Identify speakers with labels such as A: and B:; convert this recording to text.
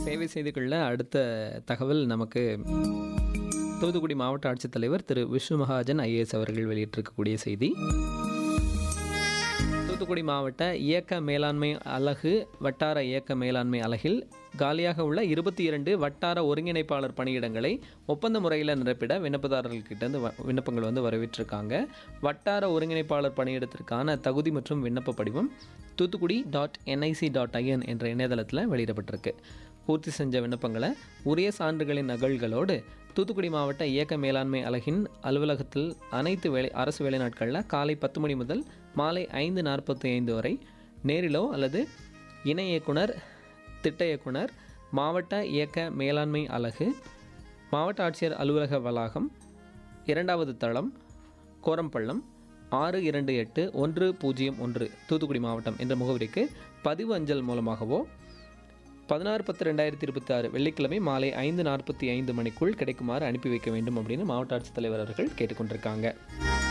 A: சேவை செய்திகளில் அடுத்த தகவல் நமக்கு தூத்துக்குடி மாவட்ட ஆட்சித்தலைவர் திரு விஷ்ணு மகாஜன் ஐஏஎஸ் அவர்கள் வெளியிட்டிருக்கக்கூடிய செய்தி தூத்துக்குடி மாவட்ட இயக்க மேலாண்மை அலகு வட்டார இயக்க மேலாண்மை அலகில் காலியாக உள்ள இருபத்தி இரண்டு வட்டார ஒருங்கிணைப்பாளர் பணியிடங்களை ஒப்பந்த முறையில் நிரப்பிட விண்ணப்பதாரர்கள்கிட்ட இருந்து வ- விண்ணப்பங்கள் வந்து வரவேற்றிருக்காங்க வட்டார ஒருங்கிணைப்பாளர் பணியிடத்திற்கான தகுதி மற்றும் விண்ணப்ப படிவம் Thoothukudi dot NIC dot IN என்ற இணையதளத்தில் வெளியிடப்பட்டிருக்கு பூர்த்தி செஞ்ச விண்ணப்பங்களை உரிய சான்றுகளின் நகல்களோடு தூத்துக்குடி மாவட்ட இயக்க மேலாண்மை அலகின் அலுவலகத்தில் அனைத்து வேலை அரசு வேலை நாட்களில் காலை பத்து மணி முதல் மாலை ஐந்து நாற்பத்தி ஐந்து வரை நேரிலோ அல்லது இணை இயக்குனர் திட்ட இயக்குனர் மாவட்ட இயக்க மேலாண்மை அலகு மாவட்ட ஆட்சியர் அலுவலக வளாகம் இரண்டாவது தளம் கோரம்பள்ளம் ஆறு இரண்டு எட்டு ஒன்று பூஜ்ஜியம் ஒன்று தூத்துக்குடி மாவட்டம் என்ற முகவரிக்கு பதிவு அஞ்சல் மூலமாகவோ பதினாறு பத்து ரெண்டாயிரத்தி இருபத்தி ஆறு வெள்ளிக்கிழமை மாலை ஐந்து நாற்பத்தி ஐந்து மணிக்குள் கிடைக்குமாறு அனுப்பி வைக்க வேண்டும் அப்படின்னு மாவட்ட ஆட்சித்தலைவர் அவர்கள் கேட்டுக்கொண்டிருக்காங்க